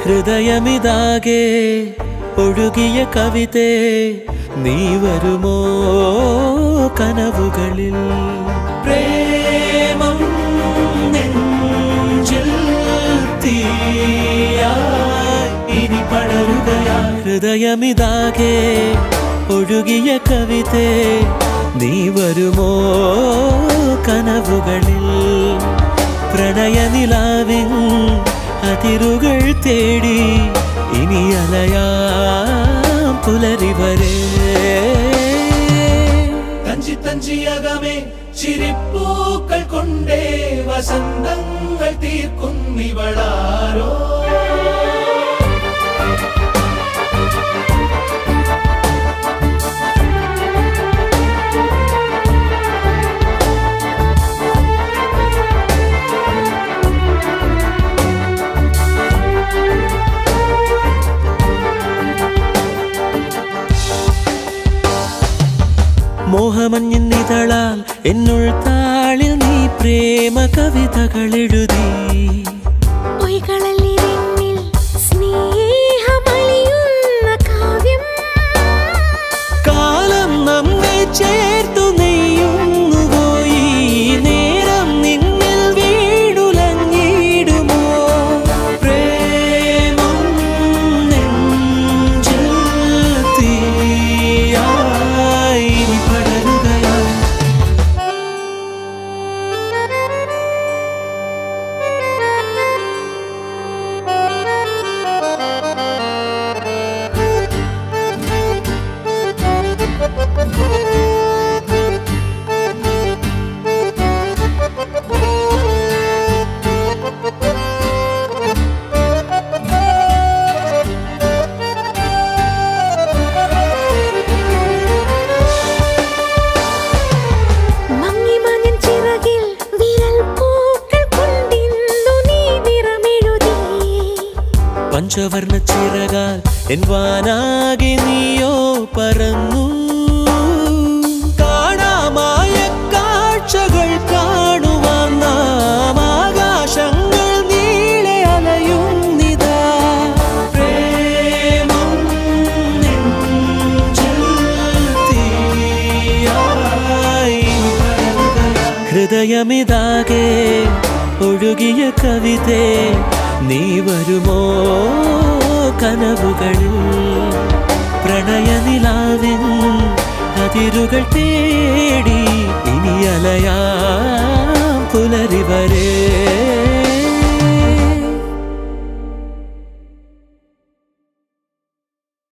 ഹൃദയമിതാകെ ഒഴുകിയ കവിതേ നീ വരുമോ കനവുകളിൽ പ്രേമം നെഞ്ചിൽ തീയായി ഇനി പടരുകയാ ഹൃദയമിതാകെ ഒഴുകിയ കവിതേ നീ വരുമോ കനവുകളിൽ പ്രണയനിലാവിൻ അതിരുകൾ തേടി ഇനി അലയാം പുലരി വരെ തഞ്ചി തഞ്ചിയകമേ ചിരിപ്പൂക്കൾ കൊണ്ടേ വസന്തങ്ങൾ തീർക്കുന്നിവളാരോ മോഹമഞ്ഞിന്നിതളാൽ എന്നുൾ താളിൽ നീ പ്രേമ കവിതകൾ എഴുതി പൊയ്കളല്ലിരന്നിൽ സ്നേഹമലിയുന്ന കാവ്യം കാലം നമ്മെ ചേർത്തു നെയ്യുന്നുവോ ഈ നേരം നിന്നിൽ വീടുലങ്ങിടുമോ പ്രേമം നെഞ്ചിൽ തീയായി ഇനി പടരുകയായി മങ്ങിമഞ്ഞൻ ചിറകിൽ വിരൽ പൂക്കൾ കൊണ്ടിന്നു നീ നിറമെഴുതി പഞ്ചവർണ്ണ ചിറകാൽ എൻ വാനാകെ നീയോ പറന്നു കാണാമായ കാഴ്ചകൾ കാണുവാൻ നാം ആകാശങ്ങൾ നീളെ അലയുന്നിതാ പ്രേമം നെഞ്ചിൽ തീയായി പടരുകയായി. ഹൃദയമിതാകെ ഒഴുകിയ കവിതേ നീ വരുമോ കനവുകളിൽ പ്രണയനിലാവിൻ അതിരുകൾ തേടി